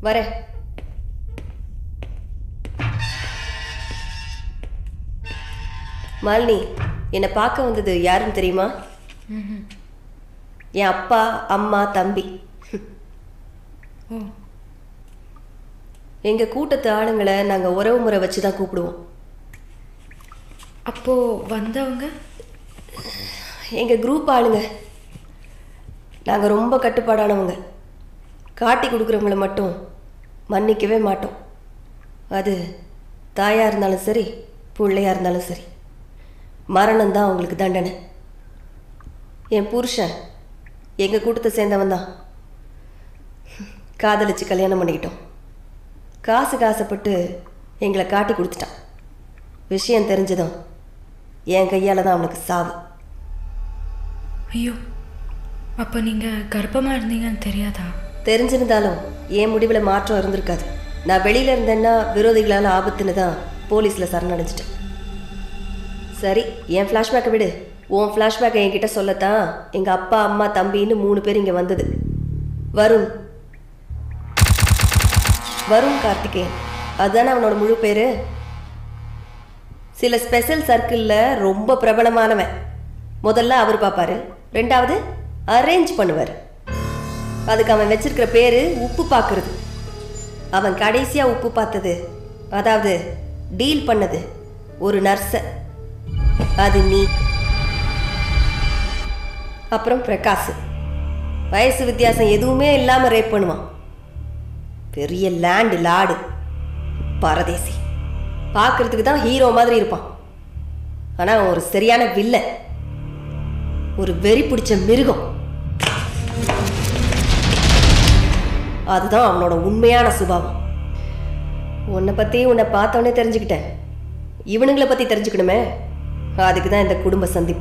வரேன் மாலினி என்னை பார்க்க வந்தது யாருன்னு தெரியுமா என் அப்பா அம்மா தம்பி எங்க கூட்டத்து ஆளுங்களை நாங்க உறவு முறை வச்சு தான் கூப்பிடுவோம் அப்போ வந்தவங்க எங்க குரூப் ஆளுங்க நாங்க ரொம்ப கட்டுப்பாடானவங்க காட்டி கொடுக்குறவங்கள மட்டும் மன்னிக்கவே மாட்டோம் அது தாயா இருந்தாலும் சரி பிள்ளையா இருந்தாலும் சரி மரணம் தான் அவங்களுக்கு தண்டனை என் புருஷன் எங்கள் கூட்டத்தை சேர்ந்தவன் தான் காதலிச்சு கல்யாணம் பண்ணிக்கிட்டோம் காசு காசப்பட்டு எங்களை காட்டி கொடுத்துட்டான் விஷயம் தெரிஞ்சதும் என் கையால் தான் அவனுக்கு சாவு ஐயோ அப்போ நீங்கள் கர்ப்பமாக இருந்தீங்கன்னு தெரியாதா தெரிஞ்சிருந்தாலும் என் முடிவில் மாற்றம் இருந்திருக்காது நான் வெளியில் இருந்தேன்னா விரோதிகளால் ஆபத்துன்னு தான் போலீஸில் சரணடைஞ்சிட்டேன் சரி என் ஃப்ளாஷ்பேக்கை விடு உன் ஃப்ளாஷ்பேக்கை என்கிட்ட சொல்லத்தான் எங்கள் அப்பா அம்மா தம்பின்னு மூணு பேர் இங்கே வந்தது வருண் வருண் கார்த்திகேயன் அதுதானே அவனோட முழு பேர் சில ஸ்பெஷல் சர்க்கிளில் ரொம்ப பிரபலமானவன் முதல்ல அவர் பார்ப்பாரு ரெண்டாவது அரேஞ்ச் பண்ணுவார் அதுக்கு அவன் வச்சிருக்கிற பேரு உப்பு பார்க்கறது அவன் கடைசியா உப்பு பார்த்தது அதாவது டீல் பண்ணது ஒரு நர்ஸ அது நீ அப்புறம் பிரகாஷ் வயசு வித்தியாசம் எதுவுமே இல்லாம ரேப் பண்ணுவான் பெரிய லேண்ட் லாடு பரதேசி பார்க்கறதுக்கு தான் ஹீரோ மாதிரி இருப்பான் ஆனா அவன் ஒரு சரியான வில்லன் ஒரு வெறி பிடிச்ச மிருகம் அதுதான் அவனோட உண்மையான சுபாவம் உன்னை பற்றி உன்னை பார்த்தவொடனே தெரிஞ்சுக்கிட்டேன் இவனுங்களை பற்றி தெரிஞ்சுக்கணுமே அதுக்கு தான் இந்த குடும்ப சந்திப்பு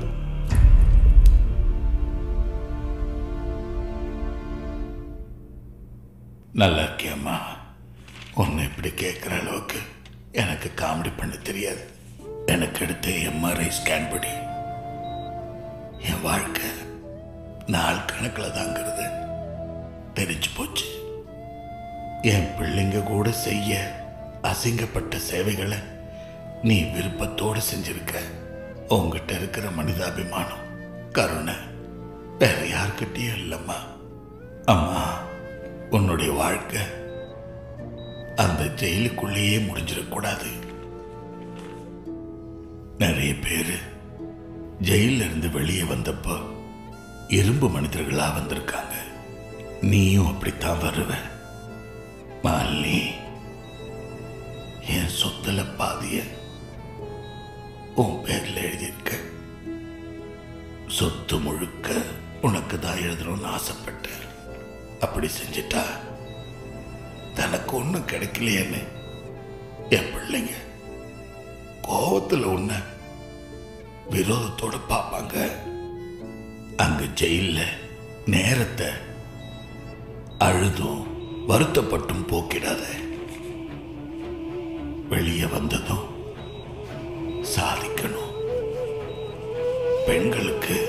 நல்லா இருக்கியம்மா உன்னை இப்படி கேட்குற அளவுக்கு எனக்கு காமெடி பண்ண தெரியாது எனக்கு எடுத்த எம்ஆர்ஐ ஸ்கேன் படி என் வாழ்க்கை நாள் கணக்கில் தாங்கிறது தெரிஞ்சு போச்சு என் பிள்ளைங்க கூட செய்ய அசிங்கப்பட்ட சேவைகளை நீ விருப்பத்தோடு செஞ்சிருக்க உங்ககிட்ட இருக்கிற மனிதாபிமானம் கருணை வேற யார்கிட்டயும் இல்லைம்மா அம்மா உன்னுடைய வாழ்க்கை அந்த ஜெயிலுக்குள்ளேயே முடிஞ்சிடக்கூடாது நிறைய பேர் ஜெயில இருந்து வெளியே வந்தப்போ இரும்பு மனிதர்களா வந்திருக்காங்க நீயும் அப்படித்தான் வருவ மாலினி என் சொத்துல பாதிய உன் பேர்ல எழுதியிருக்க சொத்து முழுக்க உனக்கு தான் எழுதணும்னு ஆசைப்பட்டேன் அப்படி செஞ்சிட்டா தனக்கு ஒன்றும் கிடைக்கலையேன்னு என் பிள்ளைங்க கோவத்தில் உன்னை விரோதத்தோட பார்ப்பாங்க அங்க ஜெயில்ல நேரத்தை அழுதும் வருத்தப்பட்டும் போக்கிடாத வெளியே வந்ததும் சாதிக்கணும் பெண்களுக்கு